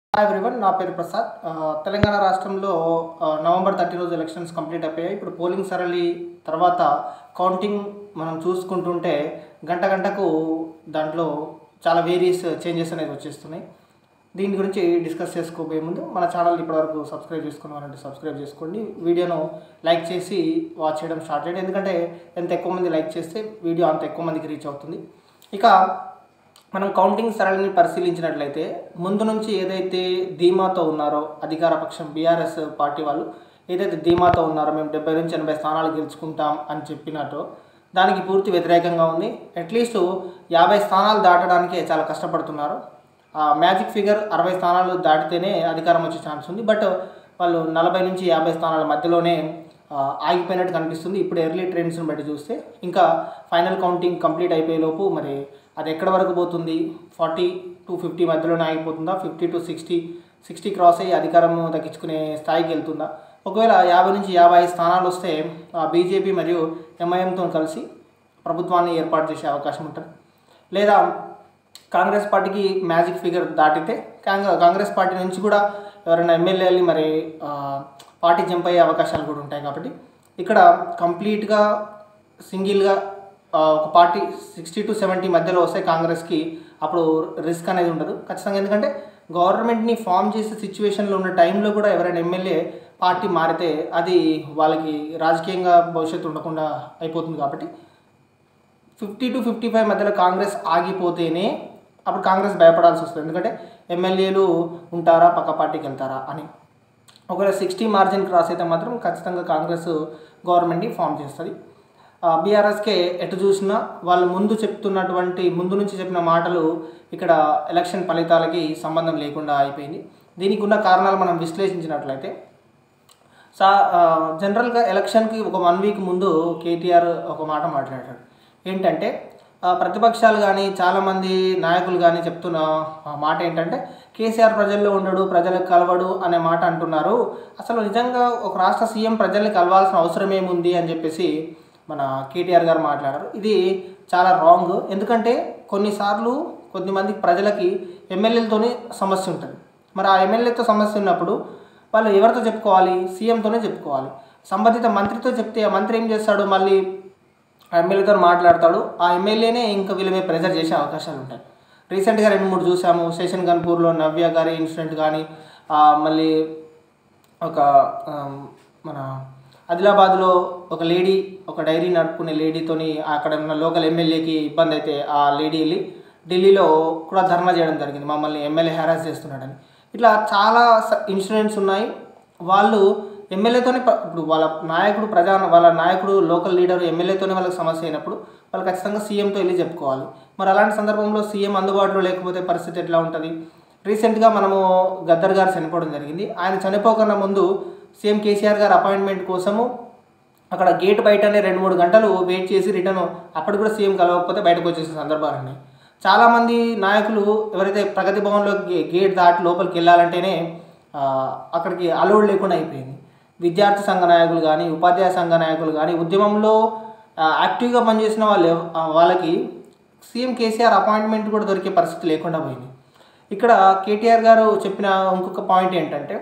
hi everyone నా పేరు ప్రసాద్ ఆ, తెలంగాణ రాష్ట్రంలో ఆ, నవంబర్ థర్టీ రోజు ఎలక్షన్స్ కంప్లీట్ అయిపోయాయి ఇప్పుడు పోలింగ్ సరళి తర్వాత కౌంటింగ్ మనం చూసుకుంటుంటే గంట గంటకు దాంట్లో చాలా వేరియస్ చేంజెస్ అనేది వచ్చేస్తున్నాయి దీని గురించి డిస్కస్ చేసుకోబోయే ముందు మన ఛానల్ ఇప్పటివరకు సబ్స్క్రైబ్ చేసుకున్నారంటే సబ్స్క్రైబ్ చేసుకోండి వీడియోను లైక్ చేసి వాచ్ చేయడం స్టార్ట్ చేయండి ఎందుకంటే ఎంత ఎక్కువ మంది లైక్ చేస్తే వీడియో అంత ఎక్కువ మందికి రీచ్ అవుతుంది ఇక మనం కౌంటింగ్ సరళిని పరిశీలించినట్లయితే ముందు నుంచి ఏదైతే ధీమాతో ఉన్నారో అధికార పక్షం బీఆర్ఎస్ పార్టీ వాళ్ళు ఏదైతే ధీమాతో ఉన్నారో మేము డెబ్బై నుంచి ఎనభై స్థానాలు గెలుచుకుంటాం అని చెప్పినట్టు దానికి పూర్తి వ్యతిరేకంగా ఉంది అట్లీస్ట్ యాభై స్థానాలు దాటడానికే చాలా కష్టపడుతున్నారు ఆ మ్యాజిక్ ఫిగర్ అరవై స్థానాలు దాటితేనే అధికారం వచ్చే ఛాన్స్ ఉంది బట్ వాళ్ళు నలభై నుంచి యాభై స్థానాల మధ్యలోనే ఆ, ఆగిపోయినట్టు కనిపిస్తుంది ఇప్పుడు ఎర్లీ ట్రెండ్స్ని బట్టి చూస్తే ఇంకా ఫైనల్ కౌంటింగ్ కంప్లీట్ అయిపోయేలోపు మరి అది ఎక్కడ వరకు పోతుంది ఫార్టీ టు ఫిఫ్టీ మధ్యలోనే ఆగిపోతుందా fifty to sixty sixty cross అయ్యి అధికారం దక్కించుకునే స్థాయికి వెళ్తుందా ఒకవేళ యాభై నుంచి యాభై ఐదు స్థానాలు వస్తే బీజేపీ మరియు ఎంఐఎంతో కలిసి ప్రభుత్వాన్ని ఏర్పాటు చేసే అవకాశం ఉంటుంది లేదా కాంగ్రెస్ పార్టీకి మ్యాజిక్ ఫిగర్ దాటితే కాంగ్రెస్ కాంగ్రెస్ పార్టీ నుంచి కూడా ఎవరైనా ఎమ్మెల్యేలు మరి ఆ, పార్టీ జంప్ అయ్యే అవకాశాలు కూడా ఉంటాయి కాబట్టి ఇక్కడ కంప్లీట్గా సింగిల్గా ఆ, ఒక పార్టీ సిక్స్టీ టు సెవెంటీ మధ్యలో వస్తే కాంగ్రెస్కి అప్పుడు రిస్క్ అనేది ఉండదు ఖచ్చితంగా ఎందుకంటే గవర్నమెంట్ని ఫామ్ చేసే సిచ్యువేషన్లో ఉన్న టైంలో కూడా ఎవరైనా ఎమ్మెల్యే పార్టీ మారితే అది వాళ్ళకి రాజకీయంగా భవిష్యత్తు ఉండకుండా అయిపోతుంది కాబట్టి ఫిఫ్టీ టు ఫిఫ్టీ ఫైవ్ మధ్యలో కాంగ్రెస్ ఆగిపోతేనే అప్పుడు కాంగ్రెస్ భయపడాల్సి వస్తుంది ఎందుకంటే ఎమ్మెల్యేలు ఉంటారా పక్క పార్టీకి వెళ్తారా అని ఒకవేళ సిక్స్టీ మార్జిన్ క్రాస్ అయితే మాత్రం ఖచ్చితంగా కాంగ్రెస్ గవర్నమెంట్ని ఫామ్ చేస్తుంది బీఆర్ఎస్కే ఎటు చూసినా వాళ్ళు ముందు చెప్తున్నటువంటి ముందు నుంచి చెప్పిన మాటలు ఇక్కడ ఎలక్షన్ ఫలితాలకి సంబంధం లేకుండా అయిపోయింది దీనికి ఉన్న కారణాలు మనం విశ్లేషించినట్లయితే సా ఆ, జనరల్గా ఎలక్షన్కి ఒక వన్ వీక్ ముందు కేటీఆర్ ఒక మాట మాట్లాడాడు ఏంటంటే ఆ, ప్రతిపక్షాలు కానీ చాలామంది నాయకులు కానీ చెప్తున్న ఆ మాట ఏంటంటే కేసీఆర్ ప్రజల్లో ఉండడు ప్రజలకు కలవడు అనే మాట అంటున్నారు అసలు నిజంగా ఒక రాష్ట్ర సీఎం ప్రజల్ని కలవాల్సిన అవసరం ఏముంది అని చెప్పేసి మన కేటీఆర్ గారు మాట్లాడారు ఇది చాలా రాంగ్ ఎందుకంటే కొన్నిసార్లు కొద్దిమంది ప్రజలకి ఎమ్మెల్యేలతోనే సమస్య ఉంటుంది మరి ఆ ఎమ్మెల్యేతో సమస్య ఉన్నప్పుడు వాళ్ళు ఎవరితో చెప్పుకోవాలి సీఎంతోనే చెప్పుకోవాలి సంబంధిత మంత్రితో చెప్తే ఆ మంత్రి ఏం చేస్తాడు మళ్ళీ ఆ ఎమ్మెల్యేతో మాట్లాడతాడు ఆ ఎమ్మెల్యేనే ఇంకా వీళ్ళ మీద ప్రెజర్ చేసే అవకాశాలు ఉంటాయి రీసెంట్గా రెండు మూడు చూసాము శేషన్ గన్పూర్లో నవ్య గారి ఇన్సిడెంట్ కానీ ఆ, మళ్ళీ ఒక ఆ, మన ఆదిలాబాద్లో ఒక లేడీ ఒక డైరీ నడుపుకునే లేడీతోని అక్కడ ఉన్న లోకల్ ఎమ్మెల్యేకి ఇబ్బంది అయితే ఆ లేడీ వెళ్ళి ఢిల్లీలో కూడా ధర్నా చేయడం జరిగింది మమ్మల్ని ఎమ్మెల్యే హెరాస్ చేస్తున్నాడని ఇట్లా చాలా ఇన్సిడెంట్స్ ఉన్నాయి వాళ్ళు ఎమ్మెల్యేతోనే ప- ఇప్పుడు వాళ్ళ నాయకుడు ప్రజా వాళ్ళ నాయకుడు లోకల్ లీడర్ ఎమ్మెల్యేతోనే వాళ్ళకి సమస్య అయినప్పుడు వాళ్ళు ఖచ్చితంగా సీఎంతో వెళ్ళి చెప్పుకోవాలి మరి అలాంటి సందర్భంలో సీఎం అందుబాటులో లేకపోతే పరిస్థితి ఎట్లా ఉంటుంది రీసెంట్గా మనము గద్దర్ గారు చనిపోవడం జరిగింది ఆయన చనిపోకన్నా ముందు సీఎం కేసీఆర్ గారు అపాయింట్మెంట్ కోసము అక్కడ గేట్ బయటనే రెండు మూడు గంటలు వెయిట్ చేసి రిటర్న్ అప్పటి కూడా సీఎం కలవకపోతే బయటకు వచ్చేసే సందర్భాలు ఉన్నాయి చాలామంది నాయకులు ఎవరైతే ప్రగతి భవన్లో గే- గేట్ దాటి లోపలికి వెళ్ళాలంటేనే ఆ, అక్కడికి అలౌడ్ లేకుండా అయిపోయింది విద్యార్థి సంఘ నాయకులు కానీ ఉపాధ్యాయ సంఘ నాయకులు కానీ ఉద్యమంలో ఆ, యాక్టివ్గా పనిచేసిన వాళ్ళు ఎవ- ఆ, వాళ్ళకి సీఎం కేసీఆర్ అపాయింట్మెంట్ కూడా దొరికే పరిస్థితి లేకుండా పోయింది ఇక్కడ కేటీఆర్ గారు చెప్పిన ఇంకొక పాయింట్ ఏంటంటే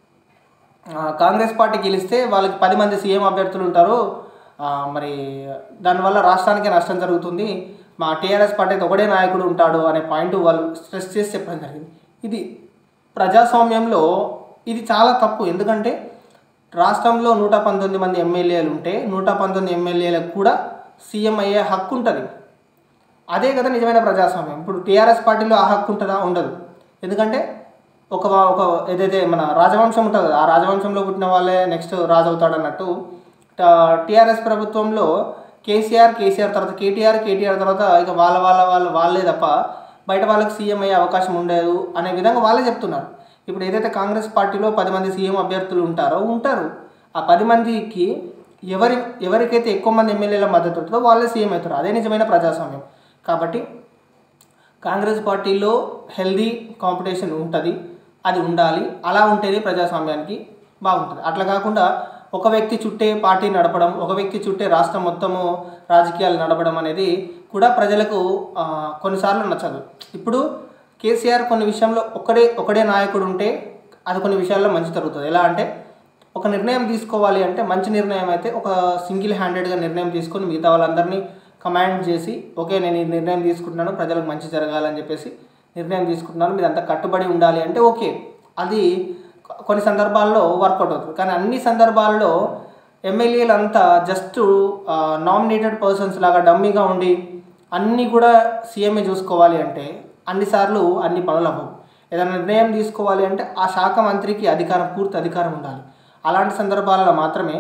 ఆ, కాంగ్రెస్ పార్టీ గెలిస్తే వాళ్ళకి పది మంది సీఎం అభ్యర్థులు ఉంటారు ఆ, మరి దానివల్ల రాష్ట్రానికి నష్టం జరుగుతుంది మా టీఆర్ఎస్ పార్టీ అయితే ఒకడే నాయకుడు ఉంటాడు అనే పాయింట్ వాళ్ళు స్ట్రెస్ చేసి చెప్పడం జరిగింది ఇది ప్రజాస్వామ్యంలో ఇది చాలా తప్పు ఎందుకంటే రాష్ట్రంలో నూట పంతొమ్మిది మంది ఎమ్మెల్యేలు ఉంటే నూట పంతొమ్మిది ఎమ్మెల్యేలకు కూడా సీఎం అయ్యే హక్కు ఉంటుంది అదే కదా నిజమైన ప్రజాస్వామ్యం ఇప్పుడు టీఆర్ఎస్ పార్టీలో ఆ హక్కు ఉంటుందా ఉండదు ఎందుకంటే ఒక వా- ఒక ఏదైతే మన రాజవంశం ఉంటుంది కదా, ఆ రాజవంశంలో పుట్టిన వాళ్ళే నెక్స్ట్ రాజు అవుతాడు అన్నట్టు టీఆర్ఎస్ ప్రభుత్వంలో కేసీఆర్ కేసీఆర్ తర్వాత కేటీఆర్ కేటీఆర్ తర్వాత ఇక వాళ్ళ వాళ్ళ వాళ్ళ వాళ్ళే తప్ప బయట వాళ్ళకి సీఎం అయ్యే అవకాశం ఉండదు అనే విధంగా వాళ్ళే చెప్తున్నారు ఇప్పుడు ఏదైతే కాంగ్రెస్ పార్టీలో పది మంది సీఎం అభ్యర్థులు ఉంటారో ఉంటారు ఆ పది మందికి ఎవరి ఎవరికైతే ఎక్కువ మంది ఎమ్మెల్యేల మద్దతు ఉంటుందో వాళ్ళే సీఎం అవుతారు అదే నిజమైన ప్రజాస్వామ్యం కాబట్టి కాంగ్రెస్ పార్టీలో హెల్దీ కాంపిటీషన్ ఉంటుంది అది ఉండాలి అలా ఉంటేనే ప్రజాస్వామ్యానికి బాగుంటుంది అట్లా కాకుండా ఒక వ్యక్తి చుట్టే పార్టీ నడపడం ఒక వ్యక్తి చుట్టే రాష్ట్రం మొత్తము రాజకీయాలు నడపడం అనేది కూడా ప్రజలకు ఆ, కొన్నిసార్లు నచ్చదు ఇప్పుడు కేసీఆర్ కొన్ని విషయంలో ఒకడే ఒకడే నాయకుడు ఉంటే అది కొన్ని విషయాల్లో మంచి జరుగుతుంది ఎలా అంటే ఒక నిర్ణయం తీసుకోవాలి అంటే మంచి నిర్ణయం అయితే ఒక సింగిల్ హ్యాండెడ్గా నిర్ణయం తీసుకొని మిగతా వాళ్ళందరినీ కమాండ్ చేసి ఓకే నేను ఈ నిర్ణయం తీసుకుంటున్నాను ప్రజలకు మంచి జరగాలని చెప్పేసి నిర్ణయం తీసుకుంటున్నాను మీరు అంతా కట్టుబడి ఉండాలి అంటే ఓకే అది కొన్ని సందర్భాల్లో వర్కౌట్ అవుతుంది కానీ అన్ని సందర్భాల్లో ఎమ్మెల్యేలు అంతా జస్ట్ నామినేటెడ్ పర్సన్స్ లాగా డమ్మీగా ఉండి అన్నీ కూడా సీఎంఏ చూసుకోవాలి అంటే అన్నిసార్లు అన్ని పనులు అవ్వవు ఏదైనా నిర్ణయం తీసుకోవాలి అంటే ఆ శాఖ మంత్రికి అధికారం పూర్తి అధికారం ఉండాలి అలాంటి సందర్భాలలో మాత్రమే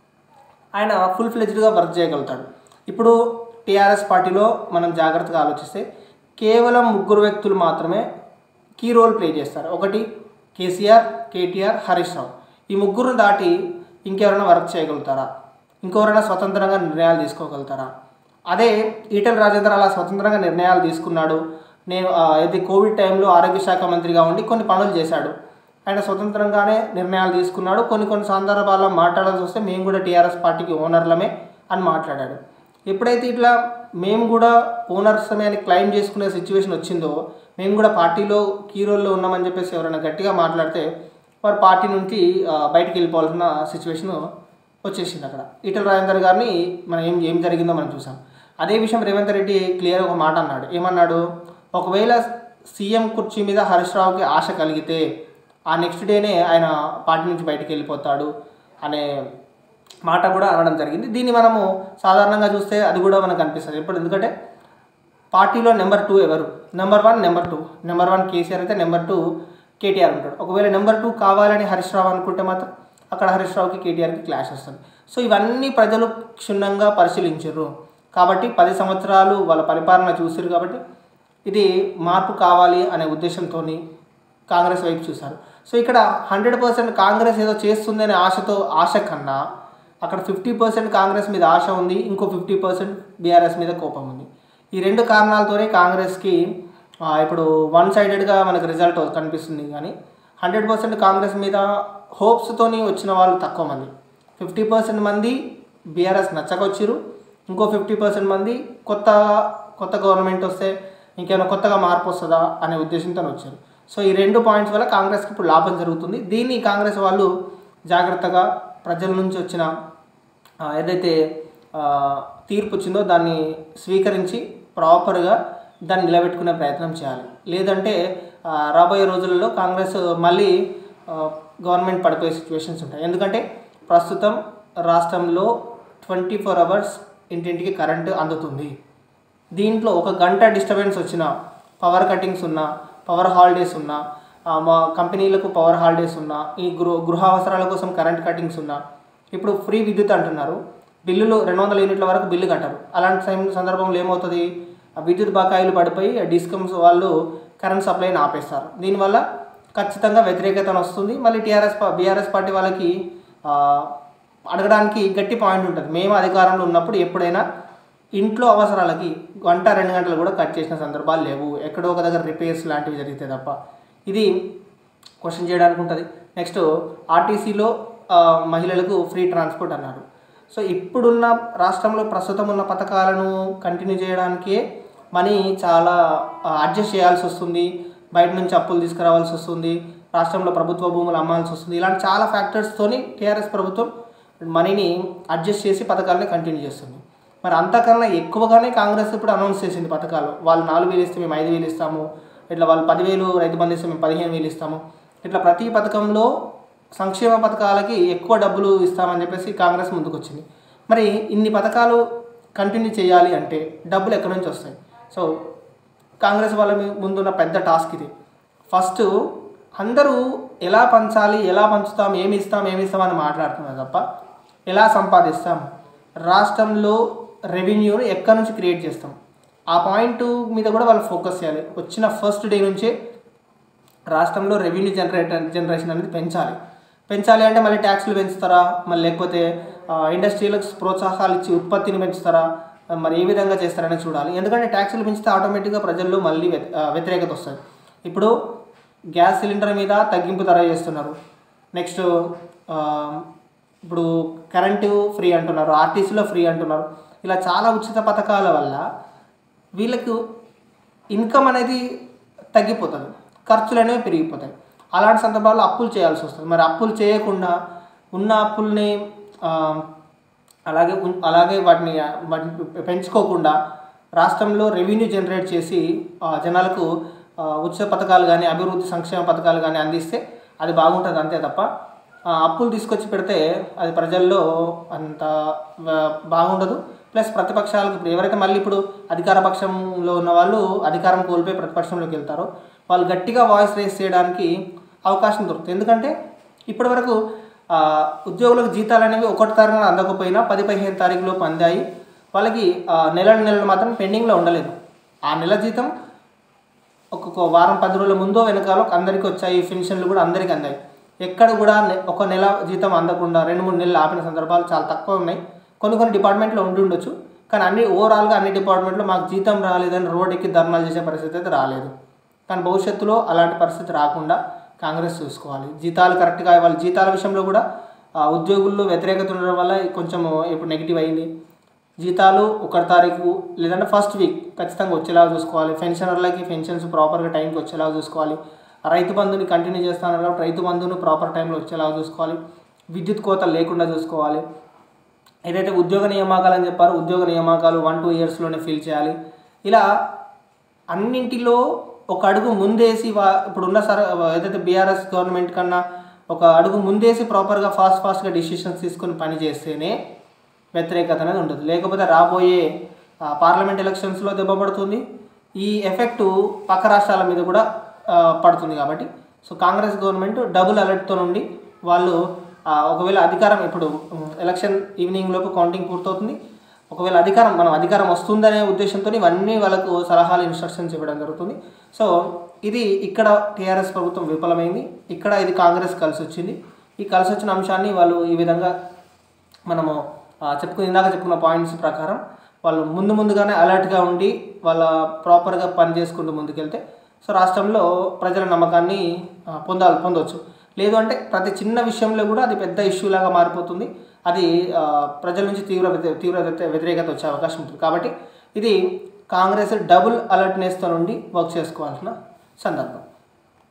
ఆయన ఫుల్ ఫ్లెజ్డ్గా వర్క్ చేయగలుగుతాడు ఇప్పుడు టీఆర్ఎస్ పార్టీలో మనం జాగ్రత్తగా ఆలోచిస్తే కేవలం ముగ్గురు వ్యక్తులు మాత్రమే కీ రోల్ ప్లే చేస్తారు ఒకటి కేసీఆర్ కేటీఆర్ హరీష్ రావు ఈ ముగ్గురు దాటి ఇంకెవరైనా వర్క్ చేయగలుగుతారా ఇంకెవరైనా స్వతంత్రంగా నిర్ణయాలు తీసుకోగలుగుతారా అదే ఈటెల రాజేందర్ అలా స్వతంత్రంగా నిర్ణయాలు తీసుకున్నాడు నేను ఆ, ఇది కోవిడ్ టైంలో ఆరోగ్య శాఖ మంత్రిగా ఉండి కొన్ని పనులు చేశాడు ఆయన స్వతంత్రంగానే నిర్ణయాలు తీసుకున్నాడు కొన్ని కొన్ని సందర్భాల్లో మాట్లాడాల్సి వస్తే మేము కూడా టీఆర్ఎస్ పార్టీకి ఓనర్లమే అని మాట్లాడాడు ఎప్పుడైతే ఇట్లా మేము కూడా ఓనర్సమే అని క్లెయిమ్ చేసుకునే సిచ్యువేషన్ వచ్చిందో మేము కూడా పార్టీలో కీ రోల్లో ఉన్నామని చెప్పేసి ఎవరైనా గట్టిగా మాట్లాడితే వారు పార్టీ నుంచి ఆ, బయటికి వెళ్ళిపోవాల్సిన సిచ్యువేషన్ వచ్చేసింది అక్కడ ఈటల రాజేందర్ గారిని మనం ఏం ఏం జరిగిందో మనం చూసాం అదే విషయం రేవంత్ రెడ్డి క్లియర్ ఒక మాట అన్నాడు ఏమన్నాడు ఒకవేళ సీఎం కుర్చీ మీద హరీష్ రావుకి ఆశ కలిగితే ఆ నెక్స్ట్ డేనే ఆయన పార్టీ నుంచి బయటికి వెళ్ళిపోతాడు అనే మాట కూడా అనడం జరిగింది దీన్ని మనము సాధారణంగా చూస్తే అది కూడా మనకు అనిపిస్తుంది ఇప్పుడు ఎందుకంటే పార్టీలో నెంబర్ టూ ఎవరు number one number two number one KCR అయితే నెంబర్ టూ కేటీఆర్ ఉంటాడు ఒకవేళ నెంబర్ టూ కావాలని హరీష్ రావు అనుకుంటే మాత్రం అక్కడ హరీష్ రావుకి కేటీఆర్కి క్లాష్ వస్తుంది సో ఇవన్నీ ప్రజలు క్షుణ్ణంగా పరిశీలించారు కాబట్టి పది సంవత్సరాలు వాళ్ళ పరిపాలన చూసారు కాబట్టి ఇది మార్పు కావాలి అనే ఉద్దేశంతో కాంగ్రెస్ వైపు చూశారు సో ఇక్కడ హండ్రెడ్ పర్సెంట్ కాంగ్రెస్ ఏదో చేస్తుంది అనే ఆశతో ఆశ కన్నా అక్కడ ఫిఫ్టీ పర్సెంట్ కాంగ్రెస్ మీద ఆశ ఉంది ఇంకో ఫిఫ్టీ పర్సెంట్ బీఆర్ఎస్ మీద కోపం ఉంది ఈ రెండు కారణాలతోనే కాంగ్రెస్కి ఆ, ఇప్పుడు వన్ సైడెడ్గా మనకు రిజల్ట్ కనిపిస్తుంది కానీ హండ్రెడ్ పర్సెంట్ కాంగ్రెస్ మీద హోప్స్తోని వచ్చిన వాళ్ళు తక్కువ మంది ఫిఫ్టీ పర్సెంట్ మంది బీఆర్ఎస్ నచ్చకొచ్చిరు ఇంకో ఫిఫ్టీ పర్సెంట్ మంది కొత్త కొత్త గవర్నమెంట్ వస్తే ఇంకేమైనా కొత్తగా మార్పు వస్తుందా అనే ఉద్దేశంతో వచ్చారు సో ఈ రెండు పాయింట్స్ వల్ల కాంగ్రెస్కి ఇప్పుడు లాభం జరుగుతుంది దీన్ని కాంగ్రెస్ వాళ్ళు జాగ్రత్తగా ప్రజల నుంచి వచ్చిన ఆ, ఏదైతే ఆ, తీర్పు వచ్చిందో దాన్ని స్వీకరించి ప్రాపర్గా దాన్ని నిలబెట్టుకునే ప్రయత్నం చేయాలి లేదంటే ఆ, రాబోయే రోజులలో కాంగ్రెస్ మళ్ళీ ఆ, గవర్నమెంట్ పడిపోయే సిచ్యువేషన్స్ ఉంటాయి ఎందుకంటే ప్రస్తుతం రాష్ట్రంలో ట్వంటీ ఫోర్ అవర్స్ ఇంటింటికి కరెంటు అందుతుంది దీంట్లో ఒక గంట డిస్టర్బెన్స్ వచ్చినా పవర్ కటింగ్స్ ఉన్నా పవర్ హాలిడేస్ ఉన్నా ఆ, మా కంపెనీలకు పవర్ హాలిడేస్ ఉన్నా ఈ గృహ గృహ అవసరాల కోసం కరెంట్ కటింగ్స్ ఉన్నా ఇప్పుడు ఫ్రీ విద్యుత్ అంటున్నారు బిల్లులు రెండు వందల యూనిట్ల వరకు బిల్లు కట్టారు అలాంటి టైం సందర్భంలో ఏమవుతుంది ఆ విద్యుత్ బకాయిలు పడిపోయి ఆ డిస్కమ్స్ వాళ్ళు కరెంట్ సప్లైని ఆపేస్తారు దీనివల్ల ఖచ్చితంగా వ్యతిరేకత వస్తుంది మళ్ళీ టీఆర్ఎస్ బీఆర్ఎస్ పార్టీ వాళ్ళకి ఆ, అడగడానికి గట్టి పాయింట్ ఉంటుంది మేము అధికారంలో ఉన్నప్పుడు ఎప్పుడైనా ఇంట్లో అవసరాలకి గంట రెండు గంటలు కూడా కట్ చేసిన సందర్భాలు లేవు ఎక్కడో ఒక దగ్గర రిపేర్స్ లాంటివి జరిగితే తప్ప ఇది క్వశ్చన్ చేయడానికి ఉంటుంది నెక్స్ట్ ఆర్టీసీలో మహిళలకు ఫ్రీ ట్రాన్స్పోర్ట్ అన్నారు సో ఇప్పుడున్న రాష్ట్రంలో ప్రస్తుతం ఉన్న పథకాలను కంటిన్యూ చేయడానికే మనీ చాలా అడ్జస్ట్ చేయాల్సి వస్తుంది బయట నుంచి అప్పులు తీసుకురావాల్సి వస్తుంది రాష్ట్రంలో ప్రభుత్వ భూములు అమ్మాల్సి వస్తుంది ఇలాంటి చాలా ఫ్యాక్టర్స్తోని టీఆర్ఎస్ ప్రభుత్వం మనీని అడ్జస్ట్ చేసి పథకాలని కంటిన్యూ చేస్తుంది మరి అంతకన్నా ఎక్కువగానే కాంగ్రెస్ ఇప్పుడు అనౌన్స్ చేసింది పథకాలు వాళ్ళు నాలుగు వేలు ఇస్తే మేము ఐదు వేలు ఇస్తాము ఇట్లా వాళ్ళు పదివేలు రైతు బంధు ఇస్తే మేము పదిహేను వేలు ఇస్తాము ఇట్లా ప్రతి పథకంలో సంక్షేమ పథకాలకి ఎక్కువ డబ్బులు ఇస్తామని చెప్పేసి కాంగ్రెస్ ముందుకు వచ్చింది మరి ఇన్ని పథకాలు కంటిన్యూ చేయాలి అంటే డబ్బులు ఎక్కడి నుంచి వస్తాయి సో కాంగ్రెస్ వాళ్ళ మీ- ముందున్న పెద్ద టాస్క్ ఇది ఫస్ట్ అందరూ ఎలా పంచాలి ఎలా పంచుతాం ఏమి ఇస్తాం ఏమి ఇస్తాం అని మాట్లాడుతున్నారు తప్ప ఎలా సంపాదిస్తాం రాష్ట్రంలో రెవెన్యూని ఎక్కడి నుంచి క్రియేట్ చేస్తాం ఆ పాయింట్ మీద కూడా వాళ్ళు ఫోకస్ చేయాలి వచ్చిన ఫస్ట్ డే నుంచే రాష్ట్రంలో రెవెన్యూ జనరేట్ జనరేషన్ అనేది పెంచాలి పెంచాలి అంటే మళ్ళీ ట్యాక్స్లు పెంచుతారా మళ్ళీ లేకపోతే ఆ, ఇండస్ట్రీలకు ప్రోత్సాహాలు ఇచ్చి ఉత్పత్తిని పెంచుతారా ఆ, మరి ఏ విధంగా చేస్తారని చూడాలి ఎందుకంటే ట్యాక్సులు పెంచితే ఆటోమేటిక్గా ప్రజల్లో మళ్ళీ వ్య- ఆ, వ్యతిరేకత వస్తుంది ఇప్పుడు గ్యాస్ సిలిండర్ మీద తగ్గింపు ధర చేస్తున్నారు నెక్స్ట్ ఆ, ఇప్పుడు కరెంటు ఫ్రీ అంటున్నారు ఆర్టీసీలో ఫ్రీ అంటున్నారు ఇలా చాలా ఉచిత పథకాల వల్ల వీళ్ళకు ఇన్కమ్ అనేది తగ్గిపోతుంది ఖర్చులు అనేవి పెరిగిపోతాయి అలాంటి సందర్భాల్లో అప్పులు చేయాల్సి వస్తుంది మరి అప్పులు చేయకుండా ఉన్న అప్పుల్ని ఆ, అలాగే ఉన్- అలాగే వాటిని వాటిని పెంచుకోకుండా రాష్ట్రంలో రెవెన్యూ జనరేట్ చేసి ఆ, జనాలకు ఆ, ఉచిత పథకాలు కానీ అభివృద్ధి సంక్షేమ పథకాలు కానీ అందిస్తే అది బాగుంటుంది అంతే తప్ప ఆ, అప్పులు తీసుకొచ్చి పెడితే అది ప్రజల్లో అంత ఆ, బాగుండదు ప్లస్ ప్రతిపక్షాలకు ఇప్పుడు ఎవరైతే మళ్ళీ ఇప్పుడు అధికార పక్షంలో ఉన్న వాళ్ళు అధికారం కోల్పోయి ప్రతిపక్షంలోకి వెళ్తారో వాళ్ళు గట్టిగా వాయిస్ రేస్ చేయడానికి అవకాశం దొరుకుతుంది ఎందుకంటే ఇప్పటివరకు ఆ, ఉద్యోగులకు జీతాలు అనేవి ఒకటి తారీఖున అందకపోయినా పది పదిహేను తారీఖులోపు అందాయి వాళ్ళకి ఆ, నెల నెలలు మాత్రం పెండింగ్లో ఉండలేదు ఆ నెల జీతం ఒక్కొక్క వారం పది రోజుల ముందో వెనకాలో అందరికీ వచ్చాయి పెన్షన్లు కూడా అందరికీ అందాయి ఎక్కడ కూడా నె- ఒక నెల జీతం అందకుండా రెండు మూడు నెలలు ఆపిన సందర్భాలు చాలా తక్కువ ఉన్నాయి కొన్ని కొన్ని డిపార్ట్మెంట్లో ఉండి ఉండొచ్చు కానీ అన్ని ఓవరాల్గా అన్ని డిపార్ట్మెంట్లో మాకు జీతం రాలేదని రోడ్ ఎక్కి ధర్నాలు చేసే పరిస్థితి అయితే రాలేదు కానీ భవిష్యత్తులో అలాంటి పరిస్థితి రాకుండా కాంగ్రెస్ చూసుకోవాలి జీతాలు కరెక్ట్గా ఇవ్వాలి జీతాల విషయంలో కూడా ఆ, ఉద్యోగుల్లో వ్యతిరేకత ఉండడం వల్ల కొంచెం ఇప్పుడు నెగిటివ్ అయింది జీతాలు ఒకటి తారీఖు లేదంటే ఫస్ట్ వీక్ ఖచ్చితంగా వచ్చేలాగా చూసుకోవాలి పెన్షనర్లకి పెన్షన్స్ ప్రాపర్గా టైంకి వచ్చేలాగా చూసుకోవాలి రైతు బంధుని కంటిన్యూ చేస్తాను కాబట్టి రైతు బంధును ప్రాపర్ టైంలో వచ్చేలాగా చూసుకోవాలి విద్యుత్ కోత లేకుండా చూసుకోవాలి ఏదైతే ఉద్యోగ నియామకాలు అని చెప్పారో ఉద్యోగ నియామకాలు వన్ టూ ఇయర్స్లోనే ఫిల్ చేయాలి ఇలా అన్నింటిలో ఒక అడుగు ముందేసి వా ఇప్పుడున్న సర ఏదైతే బీఆర్ఎస్ గవర్నమెంట్ కన్నా ఒక అడుగు ముందేసి ప్రాపర్గా ఫాస్ట్ ఫాస్ట్గా డిసిషన్స్ తీసుకొని పని చేస్తేనే వ్యతిరేకత అనేది ఉండదు లేకపోతే రాబోయే ఆ, పార్లమెంట్ ఎలక్షన్స్లో దెబ్బ పడుతుంది ఈ ఎఫెక్టు పక్క రాష్ట్రాల మీద కూడా ఆ, పడుతుంది కాబట్టి సో కాంగ్రెస్ గవర్నమెంట్ డబుల్ అలర్ట్తో నుండి వాళ్ళు ఆ, ఒకవేళ అధికారం ఇప్పుడు ఉమ్, ఎలక్షన్ ఈవినింగ్ లోపు కౌంటింగ్ పూర్తవుతుంది ఒకవేళ అధికారం మనం అధికారం వస్తుందనే ఉద్దేశంతో ఇవన్నీ వాళ్ళకు సలహాలు ఇన్స్ట్రక్షన్స్ ఇవ్వడం జరుగుతుంది సో ఇది ఇక్కడ టీఆర్ఎస్ ప్రభుత్వం విఫలమైంది ఇక్కడ ఇది కాంగ్రెస్ కలిసి వచ్చింది ఈ కలిసి వచ్చిన అంశాన్ని వాళ్ళు ఈ విధంగా మనము ఆ, చెప్పుకుని ఇందాక చెప్పుకున్న పాయింట్స్ ప్రకారం వాళ్ళు ముందు ముందుగానే అలర్ట్గా ఉండి వాళ్ళ ప్రాపర్గా పని చేసుకుంటూ ముందుకెళ్తే సో రాష్ట్రంలో ప్రజల నమ్మకాన్ని ఆ, పొందాలి పొందవచ్చు లేదు అంటే ప్రతి చిన్న విషయంలో కూడా అది పెద్ద ఇష్యూ లాగా మారిపోతుంది అది ఆ, ప్రజల నుంచి తీవ్ర వ్యతి- తీవ్ర వ్యతి- వ్యతిరేకత వచ్చే అవకాశం ఉంటుంది కాబట్టి ఇది కాంగ్రెస్ డబుల్ అలర్ట్నెస్తో నుండి వర్క్ చేసుకోవాల్సిన సందర్భం